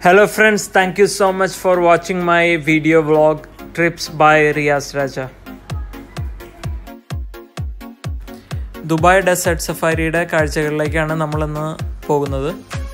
Hello friends, thank you so much for watching my video vlog Trips by Riaz Raja. Dubai desert സഫാരിയുടെ കാഴ്ചകളിലേക്കാണ് നമ്മളിന്ന് പോകുന്നത്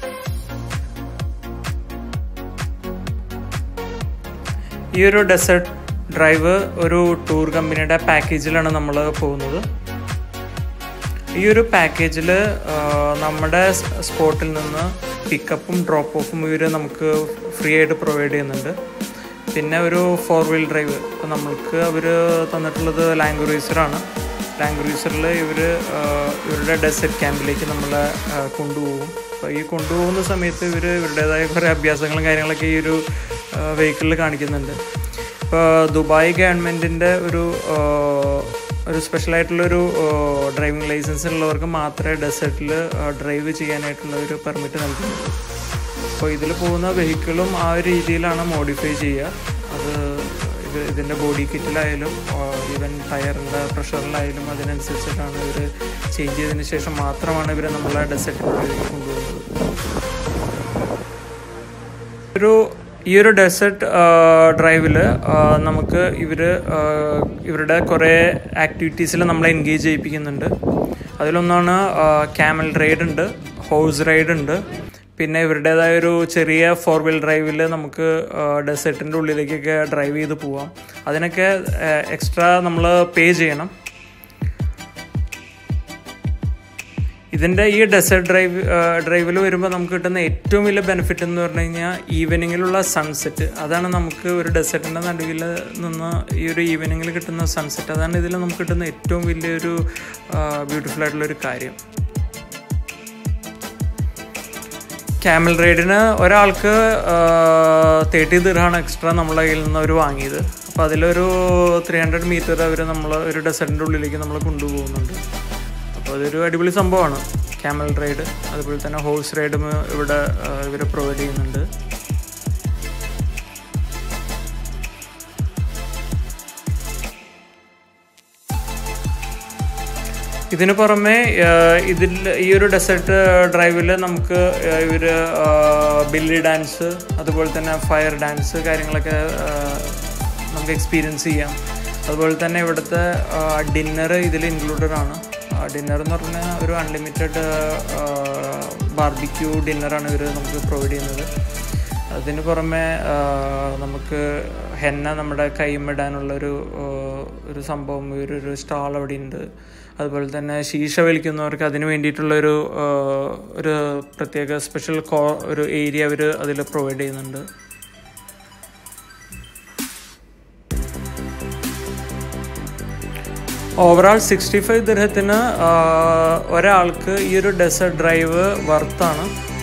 ഈ ഒരു ഡെസേർട്ട് ഡ്രൈവ് ഒരു ടൂർ കമ്പനിയുടെ പാക്കേജിലാണ് നമ്മൾ പോകുന്നത് ഈ ഒരു പാക്കേജിൽ നമ്മുടെ സ്പോട്ടിൽ നിന്ന് പിക്കപ്പും ഡ്രോപ്പ് ഓഫും ഇവർ നമുക്ക് ഫ്രീ ആയിട്ട് പ്രൊവൈഡ് ചെയ്യുന്നുണ്ട് പിന്നെ ഒരു ഫോർ വീൽ ഡ്രൈവ് ഇപ്പോൾ നമ്മൾക്ക് അവർ തന്നിട്ടുള്ളത് ലാംഗ്വേജറാണ് ലാംഗ്വേജറിൽ ഇവർ ഇവരുടെ ഡെസേർട്ട് ക്യാമ്പിലേക്ക് നമ്മളെ കൊണ്ടുപോകും അപ്പോൾ ഈ കൊണ്ടുപോകുന്ന സമയത്ത് ഇവർ ഇവരുടേതായ കുറേ അഭ്യാസങ്ങളും കാര്യങ്ങളൊക്കെ ഈ ഒരു വെഹിക്കിളിൽ കാണിക്കുന്നുണ്ട് ഇപ്പോൾ ദുബായ് ഗവൺമെൻറ്റിൻ്റെ ഒരു ഒരു സ്പെഷ്യലായിട്ടുള്ളൊരു ഡ്രൈവിംഗ് ലൈസൻസ് ഉള്ളവർക്ക് മാത്രമേ ഡെസേർട്ടിൽ ഡ്രൈവ് ചെയ്യാനായിട്ടുള്ള ഒരു പെർമിറ്റ് നൽകുന്നുള്ളൂ അപ്പോൾ ഇതിൽ പോകുന്ന വെഹിക്കിളും ആ ഒരു രീതിയിലാണ് മോഡിഫൈ ചെയ്യുക അത് ഇത് ഇതിൻ്റെ ബോഡി കിറ്റിലായാലും ഈവൻ ടയറിൻ്റെ പ്രഷറിലായാലും അതിനനുസരിച്ചിട്ടാണ് ഇവർ ചേഞ്ച് ചെയ്തതിന് ശേഷം മാത്രമാണ് ഇവർ നമ്മളെ ഡെസേർട്ടിലേക്ക് കൊണ്ടുപോകുന്നത് ഒരു ഈ ഒരു ഡെസേർട്ട് ഡ്രൈവിൽ നമുക്ക് ഇവർ ഇവരുടെ കുറേ ആക്ടിവിറ്റീസിൽ നമ്മളെ എൻഗേജ് ചെയ്യിപ്പിക്കുന്നുണ്ട് അതിലൊന്നാണ് ക്യാമൽ റൈഡ് ഉണ്ട് ഹോഴ്സ് റൈഡ് ഉണ്ട് പിന്നെ ഇവരുടേതായ ഒരു ചെറിയ ഫോർ വീൽ ഡ്രൈവിൽ നമുക്ക് ഡെസേർട്ടിൻ്റെ ഉള്ളിലേക്കൊക്കെ ഡ്രൈവ് ചെയ്ത് പോവാം അതിനൊക്കെ എക്സ്ട്രാ നമ്മൾ പേ ചെയ്യണം ഇതിൻ്റെ ഈ ഡെസേർട്ട് ഡ്രൈവ് ഡ്രൈവിൽ വരുമ്പോൾ നമുക്ക് കിട്ടുന്ന ഏറ്റവും വലിയ ബെനിഫിറ്റ് എന്ന് പറഞ്ഞു കഴിഞ്ഞാൽ ഈവനിങ്ങിലുള്ള സൺസെറ്റ് അതാണ് നമുക്ക് ഒരു ഡെസേർട്ടിൻ്റെ നടുവിൽ നിന്ന് ഈ ഒരു ഈവനിങ്ങിൽ കിട്ടുന്ന സൺസെറ്റ് അതാണ് ഇതിൽ നമുക്ക് കിട്ടുന്ന ഏറ്റവും വലിയൊരു ബ്യൂട്ടിഫുൾ ആയിട്ടുള്ളൊരു കാര്യം ക്യാമൽ റൈഡിന് ഒരാൾക്ക് തേർട്ടി ദിർഹാണ് എക്സ്ട്രാ നമ്മളെ കയ്യിൽ നിന്ന് അവർ വാങ്ങിയത് അപ്പോൾ അതിലൊരു ത്രീ ഹൺഡ്രഡ് മീറ്റർ അവർ നമ്മൾ ഒരു ഡെസേർട്ടിൻ്റെ ഉള്ളിലേക്ക് നമ്മൾ കൊണ്ടുപോകുന്നുണ്ട് അപ്പോൾ അതൊരു അടിപൊളി സംഭവമാണ് ക്യാമൽ റൈഡ് അതുപോലെ തന്നെ ഹോഴ്സ് റൈഡും ഇവിടെ ഇവർ പ്രൊവൈഡ് ചെയ്യുന്നുണ്ട് ഇതിന് പുറമെ ഇതിൽ ഈ ഒരു ഡെസേർട്ട് ഡ്രൈവിൽ നമുക്ക് ഇവർ ബില്ലി ഡാൻസ് അതുപോലെ തന്നെ ഫയർ ഡാൻസ് കാര്യങ്ങളൊക്കെ നമുക്ക് എക്സ്പീരിയൻസ് ചെയ്യാം അതുപോലെ തന്നെ ഇവിടുത്തെ ഡിന്നർ ഇതിൽ ഇൻക്ലൂഡഡ് ആണ് ഡിന്നർ എന്ന് പറഞ്ഞാൽ ഒരു അൺലിമിറ്റഡ് ബാർബിക്യൂ ഡിന്നറാണ് ഇവർ നമുക്ക് പ്രൊവൈഡ് ചെയ്യുന്നത് അതിന് പുറമെ നമുക്ക് ഹെന്ന നമ്മുടെ കൈമിടാനുള്ളൊരു ഒരു സംഭവം ഒരു സ്റ്റാൾ അവിടെ ഉണ്ട് അതുപോലെ തന്നെ ശീശ വലിക്കുന്നവർക്ക് അതിന് വേണ്ടിയിട്ടുള്ളൊരു ഒരു പ്രത്യേക സ്പെഷ്യൽ കോ ഒരു ഏരിയ അവർ അതിൽ പ്രൊവൈഡ് ചെയ്യുന്നുണ്ട് ഓവറാൾ സിക്സ്റ്റി ഫൈവ് ദിർഹത്തിന് ഒരാൾക്ക് ഈ ഒരു ഡെസേർട്ട് ഡ്രൈവ് വർത്താണ്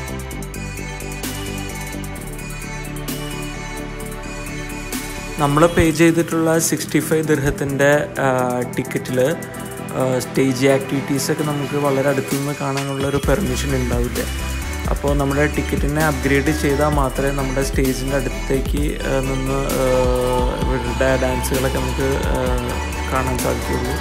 നമ്മൾ പേ ചെയ്തിട്ടുള്ള സിക്സ്റ്റി ഫൈവ് ദിർഹത്തിൻ്റെ ടിക്കറ്റിൽ സ്റ്റേജ് ആക്ടിവിറ്റീസൊക്കെ നമുക്ക് വളരെ അടുത്തു നിന്ന് കാണാനുള്ള ഒരു പെർമിഷൻ ഉണ്ടാവില്ല അപ്പോൾ നമ്മുടെ ടിക്കറ്റിനെ അപ്ഗ്രേഡ് ചെയ്താൽ മാത്രമേ നമ്മുടെ സ്റ്റേജിൻ്റെ അടുത്തേക്ക് നിന്ന് ഇവരുടെ ഡാൻസുകളൊക്കെ നമുക്ക് കാണാൻ സാധിക്കുള്ളൂ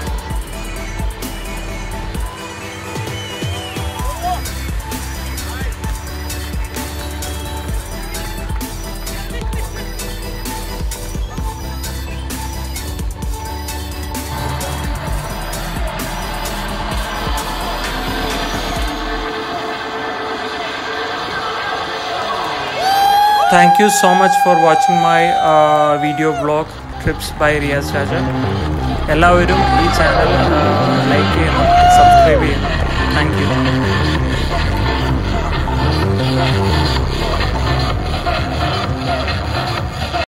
thank you so much for watching my uh, video blog trips by Riyas Raja എല്ലാവരും ഈ ചാനൽ ലൈക്ക് ചെയ്യണം സബ്സ്ക്രൈബ് ചെയ്യണം താങ്ക് യു